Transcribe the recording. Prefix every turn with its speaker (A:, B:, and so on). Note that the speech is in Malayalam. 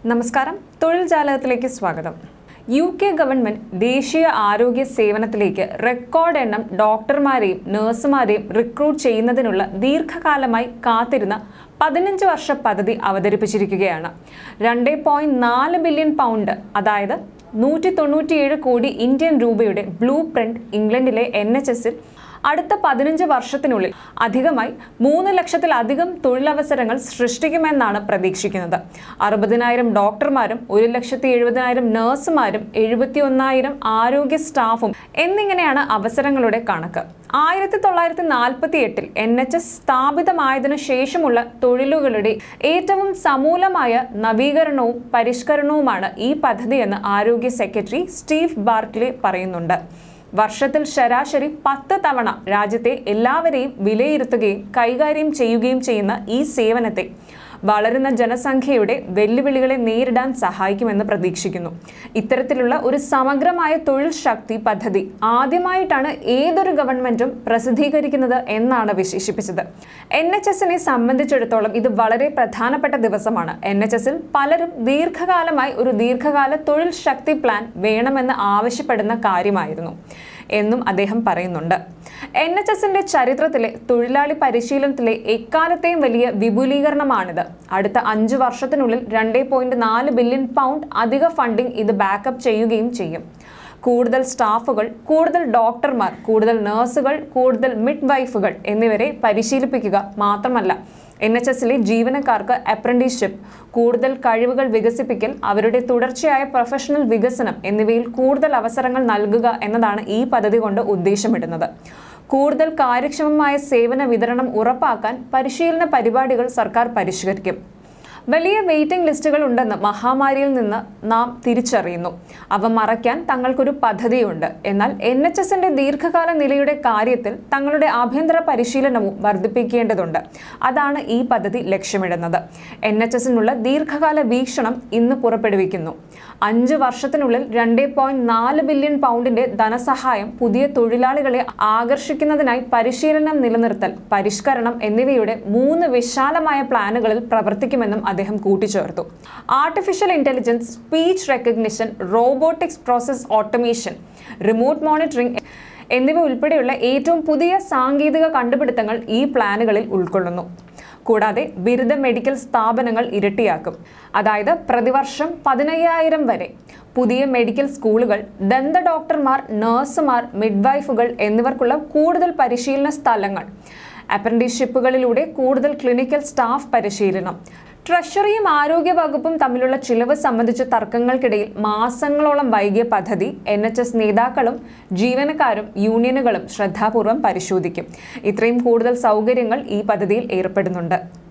A: നമസ്കാരം തൊഴിൽ ജാലകത്തിലേക്ക് സ്വാഗതം യു കെ ഗവൺമെന്റ് ദേശീയ ആരോഗ്യ സേവനത്തിലേക്ക് റെക്കോർഡ് എണ്ണം ഡോക്ടർമാരെയും നഴ്സുമാരെയും റിക്രൂട്ട് ചെയ്യുന്നതിനുള്ള ദീർഘകാലമായി കാത്തിരുന്ന പതിനഞ്ച് വർഷ പദ്ധതി അവതരിപ്പിച്ചിരിക്കുകയാണ് രണ്ട് പോയിന്റ് നാല് ബില്യൺ പൗണ്ട് അതായത് നൂറ്റി തൊണ്ണൂറ്റിയേഴ് കോടി ഇന്ത്യൻ രൂപയുടെ ബ്ലൂ പ്രിന്റ് ഇംഗ്ലണ്ടിലെ എൻ എച്ച് എസിൽ അടുത്ത പതിനഞ്ച് വർഷത്തിനുള്ളിൽ അധികമായി മൂന്ന് ലക്ഷത്തിലധികം തൊഴിലവസരങ്ങൾ സൃഷ്ടിക്കുമെന്നാണ് പ്രതീക്ഷിക്കുന്നത് അറുപതിനായിരം ഡോക്ടർമാരും ഒരു ലക്ഷത്തി എഴുപതിനായിരം നഴ്സുമാരും എഴുപത്തി ഒന്നായിരം ആരോഗ്യ സ്റ്റാഫും എന്നിങ്ങനെയാണ് അവസരങ്ങളുടെ കണക്ക് ആയിരത്തി തൊള്ളായിരത്തി നാൽപ്പത്തി എട്ടിൽ എൻ എച്ച് എസ് സ്ഥാപിതമായതിനു ശേഷമുള്ള തൊഴിലുകളുടെ ഏറ്റവും സമൂലമായ നവീകരണവും പരിഷ്കരണവുമാണ് ഈ പദ്ധതിയെന്ന് ആരോഗ്യ സെക്രട്ടറി സ്റ്റീവ് ബാർക്ലി പറയുന്നുണ്ട് വർഷത്തിൽ ശരാശരി പത്ത് തവണ രാജ്യത്തെ എല്ലാവരെയും വിലയിരുത്തുകയും കൈകാര്യം ചെയ്യുകയും ചെയ്യുന്ന ഈ സേവനത്തെ വളരുന്ന ജനസംഖ്യയുടെ വെല്ലുവിളികളെ നേരിടാൻ സഹായിക്കുമെന്ന് പ്രതീക്ഷിക്കുന്നു ഇത്തരത്തിലുള്ള ഒരു സമഗ്രമായ തൊഴിൽ ശക്തി പദ്ധതി ആദ്യമായിട്ടാണ് ഏതൊരു ഗവൺമെന്റും പ്രസിദ്ധീകരിക്കുന്നത് എന്നാണ് വിശേഷിപ്പിച്ചത് എൻ എച്ച് എസിനെ സംബന്ധിച്ചിടത്തോളം ഇത് വളരെ പ്രധാനപ്പെട്ട ദിവസമാണ് എൻ എച്ച് എസിൽ പലരും ദീർഘകാലമായി ഒരു ദീർഘകാല തൊഴിൽ ശക്തി പ്ലാൻ വേണമെന്ന് ആവശ്യപ്പെടുന്ന കാര്യമായിരുന്നു എന്നും അദ്ദേഹം പറയുന്നുണ്ട് എൻ എച്ച് എസിന്റെ ചരിത്രത്തിലെ തൊഴിലാളി പരിശീലനത്തിലെ എക്കാലത്തെയും വലിയ വിപുലീകരണമാണിത് അടുത്ത അഞ്ച് വർഷത്തിനുള്ളിൽ രണ്ടേ പോയിന്റ് നാല് ബില്യൺ പൗണ്ട് അധിക ഫണ്ടിംഗ് ഇത് ബാക്കപ്പ് ചെയ്യുകയും ചെയ്യും കൂടുതൽ സ്റ്റാഫുകൾ കൂടുതൽ ഡോക്ടർമാർ കൂടുതൽ നഴ്സുകൾ കൂടുതൽ മിഡ് വൈഫുകൾ എന്നിവരെ പരിശീലിപ്പിക്കുക മാത്രമല്ല എൻ എച്ച് എസിലെ ജീവനക്കാർക്ക് അപ്രന്റീസ്ഷിപ്പ് കൂടുതൽ കഴിവുകൾ വികസിപ്പിക്കൽ അവരുടെ തുടർച്ചയായ പ്രൊഫഷണൽ വികസനം എന്നിവയിൽ കൂടുതൽ അവസരങ്ങൾ നൽകുക എന്നതാണ് ഈ പദ്ധതി കൊണ്ട് ഉദ്ദേശമിടുന്നത് കൂടുതൽ കാര്യക്ഷമമായ സേവന വിതരണം ഉറപ്പാക്കാൻ പരിശീലന പരിപാടികൾ സർക്കാർ പരിഷ്കരിക്കും വലിയ വെയിറ്റിംഗ് ലിസ്റ്റുകൾ ഉണ്ടെന്ന് മഹാമാരിയിൽ നിന്ന് നാം തിരിച്ചറിയുന്നു അവ മറയ്ക്കാൻ തങ്ങൾക്കൊരു പദ്ധതിയുണ്ട് എന്നാൽ എൻ എച്ച് എസിന്റെ ദീർഘകാല നിലയുടെ കാര്യത്തിൽ തങ്ങളുടെ ആഭ്യന്തര പരിശീലനവും വർദ്ധിപ്പിക്കേണ്ടതുണ്ട് അതാണ് ഈ പദ്ധതി ലക്ഷ്യമിടുന്നത് എൻ എച്ച് എസിനുള്ള ദീർഘകാല വീക്ഷണം ഇന്ന് പുറപ്പെടുവിക്കുന്നു അഞ്ച് വർഷത്തിനുള്ളിൽ രണ്ടേ പോയിന്റ് നാല് ബില്യൺ പൗണ്ടിന്റെ ധനസഹായം പുതിയ തൊഴിലാളികളെ ആകർഷിക്കുന്നതിനായി പരിശീലനം നിലനിർത്തൽ പരിഷ്കരണം എന്നിവയുടെ മൂന്ന് വിശാലമായ പ്ലാനുകളിൽ പ്രവർത്തിക്കുമെന്നും അദ്ദേഹം കൂട്ടിച്ചേർത്തു artificial intelligence speech recognition robotics process automation remote monitoring എന്നിവ ഉൾപ്പെടെയുള്ള ഏറ്റവും പുതിയ സാങ്കേതിക കണ്ടുപിടുത്തങ്ങൾ ഈ പ്ലാനുകളിൽ ഉൾക്കൊള്ളുന്നു കൂടാതെ ബിരുദ മെഡിക്കൽ സ്ഥാപനങ്ങൾ ഇരട്ടിയാക്കും അതായത് പ്രതിവർഷം പതിനയ്യായിരം വരെ പുതിയ മെഡിക്കൽ സ്കൂളുകൾ ദന്ത ഡോക്ടർമാർ നഴ്സുമാർ മിഡ്വൈഫുകൾ എന്നിവർക്കുള്ള കൂടുതൽ പരിശീലന സ്ഥലങ്ങൾ അപ്രന്റീസ്ഷിപ്പുകളിലൂടെ കൂടുതൽ ക്ലിനിക്കൽ സ്റ്റാഫ് പരിശീലനം ട്രഷറിയും ആരോഗ്യ വകുപ്പും തമ്മിലുള്ള ചിലവ് സംബന്ധിച്ച തർക്കങ്ങൾക്കിടയിൽ മാസങ്ങളോളം വൈകിയ പദ്ധതി എൻ എച്ച് എസ് നേതാക്കളും ജീവനക്കാരും യൂണിയനുകളും ശ്രദ്ധാപൂർവം പരിശോധിക്കും ഇത്രയും കൂടുതൽ സൗകര്യങ്ങൾ ഈ പദ്ധതിയിൽ ഏർപ്പെടുന്നുണ്ട്